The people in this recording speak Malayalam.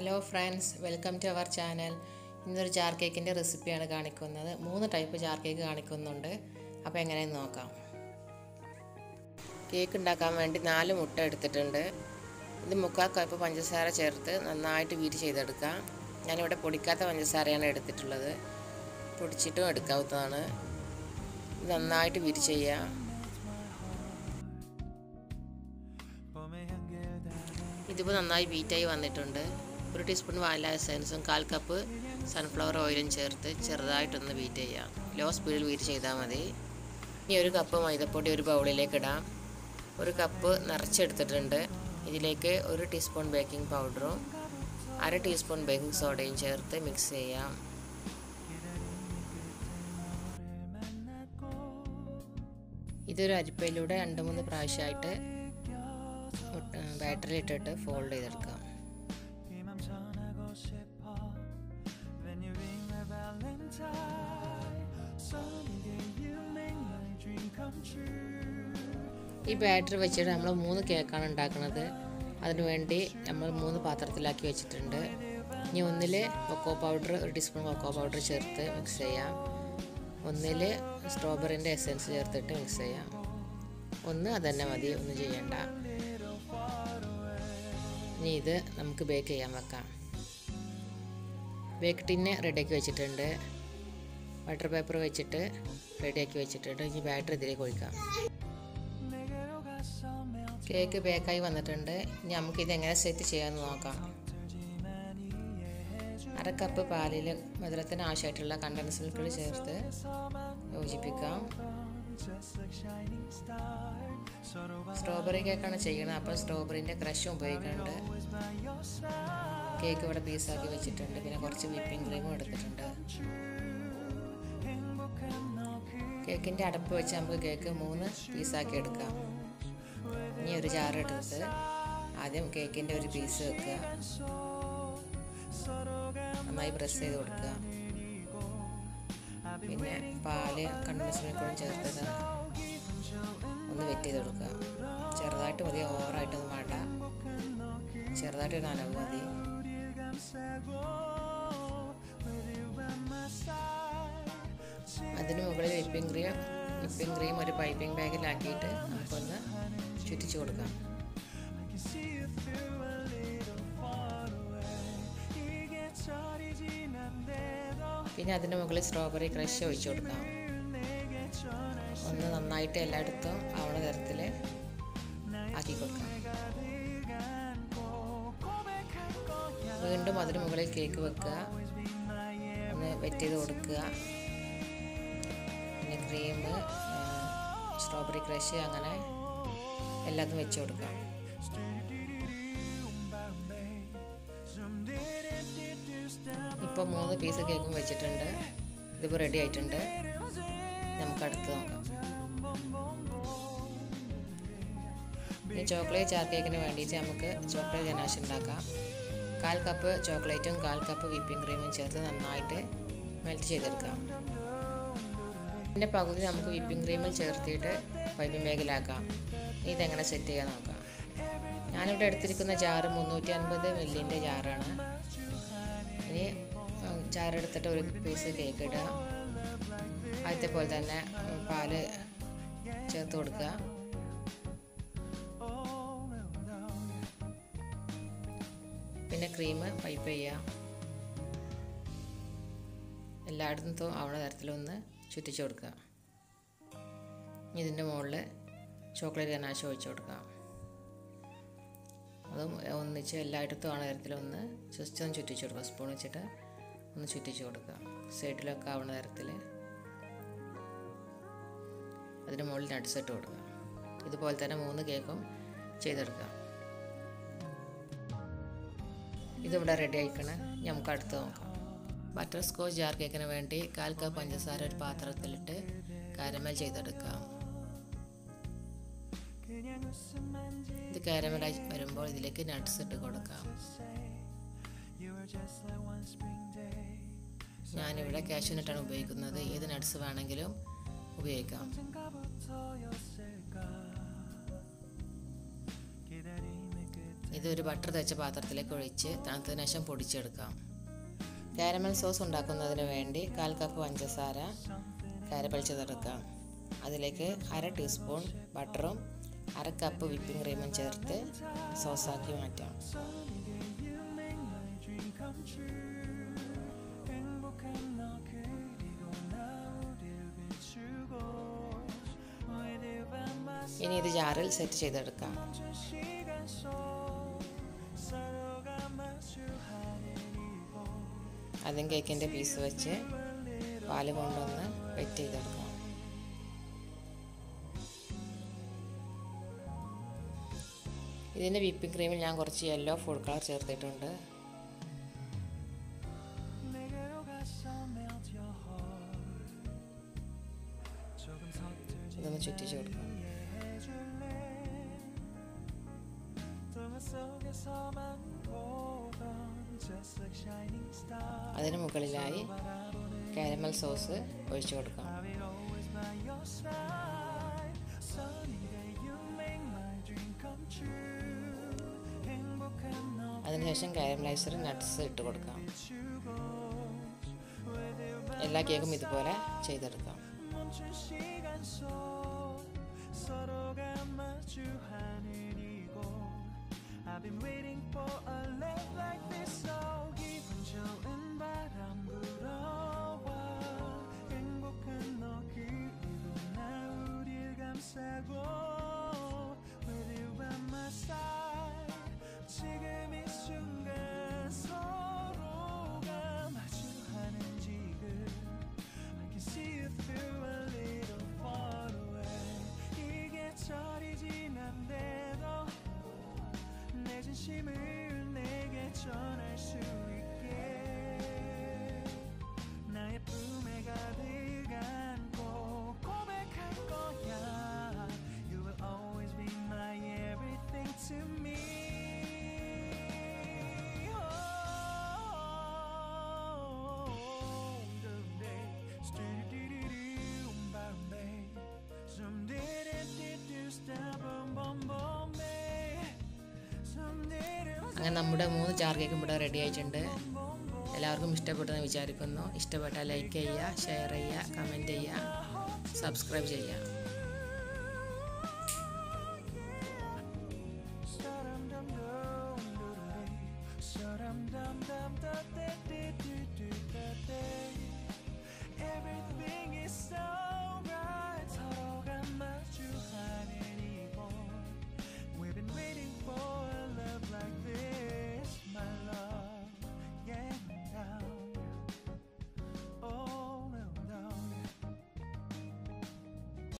Hello friends welcome to our channel ഇന്നൊരു ജാർ കേക്കിൻ്റെ റെസിപ്പിയാണ് കാണിക്കുന്നത് മൂന്ന് ടൈപ്പ് ജാർ കേക്ക് കാണിക്കുന്നുണ്ട് അപ്പോൾ എങ്ങനെയെന്ന് നോക്കാം കേക്ക് ഉണ്ടാക്കാൻ വേണ്ടി നാല് മുട്ട എടുത്തിട്ടുണ്ട് ഇത് മുക്കാൽ കപ്പ് പഞ്ചസാര ചേർത്ത് നന്നായിട്ട് വീര് ചെയ്തെടുക്കാം ഞാനിവിടെ പൊടിക്കാത്ത പഞ്ചസാരയാണ് എടുത്തിട്ടുള്ളത് പൊടിച്ചിട്ടും എടുക്കാവുന്നതാണ് ഇത് നന്നായിട്ട് വീര് ചെയ്യാം ഇതിപ്പോൾ നന്നായി ബീറ്റായി വന്നിട്ടുണ്ട് ഒരു ടീസ്പൂൺ വാനില എസൻസും കാൽ കപ്പ് സൺഫ്ലവർ ഓയിലും ചേർത്ത് ചെറുതായിട്ടൊന്ന് ബീറ്റ് ചെയ്യാം ലോ സ്പീഡിൽ ബീറ്റ് ചെയ്താൽ മതി ഇനി ഒരു കപ്പ് മൈദപ്പൊടി ഒരു ബൗളിലേക്ക് ഇടാം ഒരു കപ്പ് നിറച്ചെടുത്തിട്ടുണ്ട് ഇതിലേക്ക് ഒരു ടീസ്പൂൺ ബേക്കിംഗ് പൗഡറും അര ടീസ്പൂൺ ബേക്കിംഗ് സോഡയും ചേർത്ത് മിക്സ് ചെയ്യാം ഇതൊരു അരിപ്പയിലൂടെ രണ്ട് മൂന്ന് പ്രാവശ്യമായിട്ട് ബാറ്ററിൽ ഇട്ടിട്ട് ഫോൾഡ് ചെയ്തെടുക്കാം ഈ ബാറ്ററി വെച്ചിട്ട് നമ്മൾ മൂന്ന് കേക്കാണ് ഉണ്ടാക്കുന്നത് അതിനു വേണ്ടി നമ്മൾ മൂന്ന് പാത്രത്തിലാക്കി വെച്ചിട്ടുണ്ട് ഇനി ഒന്നിൽ കൊക്കോ പൗഡർ ഒരു ടീസ്പൂൺ കൊക്കോ പൗഡർ ചേർത്ത് മിക്സ് ചെയ്യാം ഒന്നിൽ സ്ട്രോബെറിൻ്റെ എസെൻസ് ചേർത്തിട്ട് മിക്സ് ചെയ്യാം ഒന്ന് അതന്നെ മതി ഒന്നും ചെയ്യണ്ട ഇനി ഇത് നമുക്ക് ബേക്ക് ചെയ്യാൻ വെക്കാം ബേക്ക് ടിന്ന് റെഡിയാക്കി വെച്ചിട്ടുണ്ട് ബട്ടർ പേപ്പർ വെച്ചിട്ട് റെഡിയാക്കി വെച്ചിട്ടുണ്ട് ഇനി ബാറ്റർ ഇതിലേക്ക് ഒഴിക്കാം കേക്ക് ബേക്കായി വന്നിട്ടുണ്ട് ഇനി നമുക്കിത് എങ്ങനെ സെറ്റ് ചെയ്യാമെന്ന് നോക്കാം അര കപ്പ് പാലിൽ മധുരത്തിന് ആവശ്യമായിട്ടുള്ള കണ്ടൻസ് മിൽക്കുകൾ ചേർത്ത് യോജിപ്പിക്കാം സ്ട്രോബെറി കേക്കാണ് ചെയ്യണത് അപ്പോൾ സ്ട്രോബെറിൻ്റെ ക്രഷും ഉപയോഗിക്കുന്നുണ്ട് കേക്ക് ഇവിടെ പീസാക്കി വെച്ചിട്ടുണ്ട് പിന്നെ കുറച്ച് വിപ്പിംഗ് ക്രീമും എടുത്തിട്ടുണ്ട് കേക്കിൻ്റെ അടപ്പ് വെച്ച് നമുക്ക് കേക്ക് മൂന്ന് പീസാക്കി എടുക്കാം ഇനി ഒരു ജാർ എടുത്ത് ആദ്യം കേക്കിൻ്റെ ഒരു പീസ് വെക്കുക നന്നായി പ്രസ് ചെയ്ത് കൊടുക്കുക പിന്നെ പാല് കണ്ടൻസ് മിൽക്കോടും ചേർത്തത് ഒന്ന് വെറ്റ് ചെയ്ത് കൊടുക്കുക ചെറുതായിട്ട് മതി ഓവറായിട്ടൊന്നും വേണ്ട ചെറുതായിട്ട് ഒരു നനവ് മതി അതിന് മുകളിൽ വിപ്പിംഗ് ക്രീം വിപ്പിംഗ് ക്രീം ഒരു പൈപ്പിംഗ് ബാഗിലാക്കിയിട്ട് നമുക്കൊന്ന് ചുറ്റിച്ചു കൊടുക്കാം പിന്നെ അതിന് മുകളിൽ സ്ട്രോബെറി ക്രഷ് ഒഴിച്ചു കൊടുക്കാം ഒന്ന് നന്നായിട്ട് എല്ലായിടത്തും ആവണ തരത്തിൽ ആക്കി കൊടുക്കാം വീണ്ടും അതിന് മുകളിൽ കേക്ക് വെക്കുക ഒന്ന് വെറ്റ് ചെയ്ത് കൊടുക്കുക പിന്നെ ക്രീം സ്ട്രോബെറി ക്രഷ് അങ്ങനെ എല്ലാത്തും വെച്ച് കൊടുക്കാം ഇപ്പോൾ മൂന്ന് പീസ് കേക്കും വെച്ചിട്ടുണ്ട് ഇതിപ്പോൾ റെഡി ആയിട്ടുണ്ട് നമുക്ക് അടുത്ത് നോക്കാം ഇനി ചോക്ലേറ്റ് ചാർ കേക്കിന് വേണ്ടിയിട്ട് നമുക്ക് ചോക്ലേറ്റ് ഗനാഷ് ഉണ്ടാക്കാം കാൽ കപ്പ് ചോക്ലേറ്റും കാൽ കപ്പ് വിപ്പിംഗ് ക്രീമും ചേർത്ത് നന്നായിട്ട് മെൽറ്റ് ചെയ്തെടുക്കാം പിന്നെ പകുതി നമുക്ക് വിപ്പിംഗ് ക്രീമിൽ ചേർത്തിട്ട് പൈപ്പിംഗ് ബാഗിലാക്കാം ഇതെങ്ങനെ സെറ്റ് ചെയ്യാൻ നോക്കാം ഞാനിവിടെ എടുത്തിരിക്കുന്ന ജാറ് മുന്നൂറ്റി അൻപത് മില്ലിൻ്റെ ജാറാണ് ഇനി ചാറെടുത്തിട്ട് ഒരു പീസ് കേക്ക് ഇടുക ആദ്യത്തെ പോലെ തന്നെ പാല് ചേർത്ത് കൊടുക്കുക പിന്നെ ക്രീം പൈപ്പ് ചെയ്യുക എല്ലായിടത്തും ആവണ തരത്തിലൊന്ന് ചുറ്റിച്ച് കൊടുക്കുക ഇതിൻ്റെ മുകളിൽ ചോക്ലേറ്റ് ഗനാശം ഒഴിച്ചു കൊടുക്കുക അതും ഒന്നിച്ച് എല്ലായിടത്തും ആവണ തരത്തിലൊന്ന് ജസ്റ്റ് ഒന്ന് ചുറ്റിച്ച് കൊടുക്കുക സ്പൂൺ വെച്ചിട്ട് ഒന്ന് ചുറ്റിച്ച് കൊടുക്കുക സൈഡിലൊക്കെ ആവണ തരത്തിൽ അതിന് മുകളിൽ നട്ട്സ് ഇട്ട് കൊടുക്കുക ഇതുപോലെ തന്നെ മൂന്ന് കേക്കും ചെയ്തെടുക്കുക ഇതിവിടെ റെഡി ആയിക്കണേ നമുക്ക് അടുത്ത് നോക്കാം ബട്ടർ സ്കോച്ച് ജാർ കേക്കിന് വേണ്ടി കാൽ കപ്പ് പഞ്ചസാര ഒരു പാത്രത്തിലിട്ട് കാരമൽ ചെയ്തെടുക്കാം ഇത് കാരമലായി വരുമ്പോൾ ഇതിലേക്ക് നട്ട്സ് ഇട്ട് കൊടുക്കാം ഞാനിവിടെ കാഷ്യൂനട്ടാണ് ഉപയോഗിക്കുന്നത് ഏത് നട്ട്സ് വേണമെങ്കിലും ഉപയോഗിക്കാം ഇതൊരു ബട്ടർ തേച്ച പാത്രത്തിലേക്ക് ഒഴിച്ച് തണുത്തതിന് ശേഷം പൊടിച്ചെടുക്കാം കാരമൽ സോസ് ഉണ്ടാക്കുന്നതിന് വേണ്ടി കാൽ കപ്പ് പഞ്ചസാര കാരപ്പഴിച്ചതെടുക്കാം അതിലേക്ക് അര ടീസ്പൂൺ ബട്ടറും അര കപ്പ് വിപ്പിംഗ് ക്രീമും ചേർത്ത് സോസാക്കി മാറ്റാം ഇനി ഇത് ജാറിൽ സെറ്റ് ചെയ്തെടുക്കാം ആദ്യം കേക്കിൻ്റെ പീസ് വെച്ച് പാല് കൊണ്ടുവന്ന് വെറ്റ് ചെയ്തെടുക്കാം ഇതിൻ്റെ വിപ്പിംഗ് ക്രീമിൽ ഞാൻ കുറച്ച് യെല്ലോ ഫുഡ് കളർ ചേർത്തിട്ടുണ്ട് ഇതൊന്ന് ചുറ്റിച്ച് കൊടുക്കാം അതിന് മുകളിലായി കാരമൽ സോസ് ഒഴിച്ചു കൊടുക്കാം അതിനുശേഷം കാരമലൈസർ നട്ട്സ് ഇട്ട് കൊടുക്കാം എല്ലാ കേക്കും ഇതുപോലെ ചെയ്തെടുക്കാം I've been waiting for a love like this so 기분 좋은 바람 불어와 행복한 너 그리고 나 우릴 감싸고 With you by my side 지금 이 순간 서로가 마주하는 지금 I can see you through a little far away 이게 철이 지난데도 내 진심을 내게 전할 수 있게 나의 품에 가득 안고 고백할 거야 You will always be my everything to me Oh, someday, stu-du-du-du-du, Bombay. Someday-du-du-du, sta-bum-bum-bum-bay. Someday-du- അങ്ങനെ നമ്മുടെ മൂന്ന് ചാർ കേക്കും ഇവിടെ റെഡി ആയിട്ടുണ്ട് എല്ലാവർക്കും ഇഷ്ടപ്പെട്ടെന്ന് വിചാരിക്കുന്നു ഇഷ്ടപ്പെട്ടാൽ ലൈക്ക് ചെയ്യുക ഷെയർ ചെയ്യുക കമൻറ്റ് ചെയ്യുക സബ്സ്ക്രൈബ് ചെയ്യുക